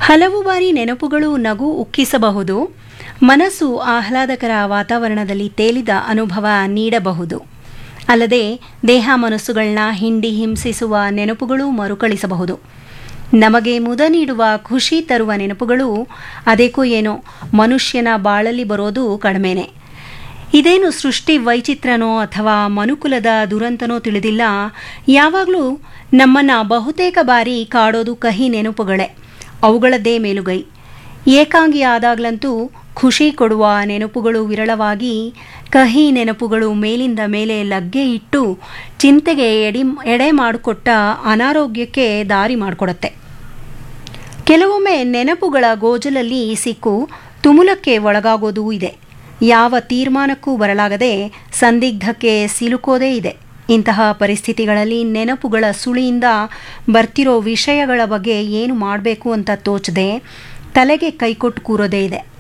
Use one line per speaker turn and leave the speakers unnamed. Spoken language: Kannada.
ಹಲವು ಬಾರಿ ನೆನಪುಗಳು ನಗು ಉಕ್ಕಿಸಬಹುದು ಮನಸ್ಸು ಆಹ್ಲಾದಕರ ವಾತಾವರಣದಲ್ಲಿ ತೇಲಿದ ಅನುಭವ ನೀಡಬಹುದು ಅಲ್ಲದೆ ದೇಹ ಮನಸ್ಸುಗಳನ್ನ ಹಿಂಡಿ ಹಿಂಸಿಸುವ ನೆನಪುಗಳು ಮರುಕಳಿಸಬಹುದು ನಮಗೆ ಮುದ ನೀಡುವ ಖುಷಿ ತರುವ ನೆನಪುಗಳು ಅದೇಕೋ ಏನೋ ಮನುಷ್ಯನ ಬಾಳಲ್ಲಿ ಬರೋದು ಕಡಿಮೆನೆ ಇದೇನು ಸೃಷ್ಟಿ ವೈಚಿತ್ರನೋ ಅಥವಾ ಮನುಕುಲದ ದುರಂತನೋ ತಿಳಿದಿಲ್ಲ ಯಾವಾಗಲೂ ನಮ್ಮನ್ನು ಬಹುತೇಕ ಬಾರಿ ಕಾಡೋದು ಕಹಿ ನೆನಪುಗಳೇ ಅವುಗಳದ್ದೇ ಮೇಲುಗೈ ಏಕಾಂಗಿ ಆದಾಗಲಂತೂ ಖುಷಿ ಕೊಡುವ ನೆನಪುಗಳು ವಿರಳವಾಗಿ ಕಹಿ ನೆನಪುಗಳು ಮೇಲಿಂದ ಮೇಲೆ ಲಗ್ಗೆ ಇಟ್ಟು ಚಿಂತೆಗೆ ಎಡಿ ಎಡೆ ಮಾಡಿಕೊಟ್ಟ ಅನಾರೋಗ್ಯಕ್ಕೆ ದಾರಿ ಮಾಡಿಕೊಡುತ್ತೆ ಕೆಲವೊಮ್ಮೆ ನೆನಪುಗಳ ಗೋಜಲಲ್ಲಿ ಸಿಕ್ಕು ತುಮುಲಕ್ಕೆ ಒಳಗಾಗೋದೂ ಇದೆ ಯಾವ ತೀರ್ಮಾನಕ್ಕೂ ಬರಲಾಗದೆ ಸಂದಿಗ್ಧಕ್ಕೆ ಸಿಲುಕೋದೇ ಇದೆ ಇಂತಹ ಪರಿಸ್ಥಿತಿಗಳಲ್ಲಿ ನೆನಪುಗಳ ಸುಳಿಯಿಂದ ಬರ್ತಿರೋ ವಿಷಯಗಳ ಬಗ್ಗೆ ಏನು ಮಾಡಬೇಕು ಅಂತ ತೋಚದೆ ತಲೆಗೆ ಕೈಕೊಟ್ಟು ಕೂರೋದೇ ಇದೆ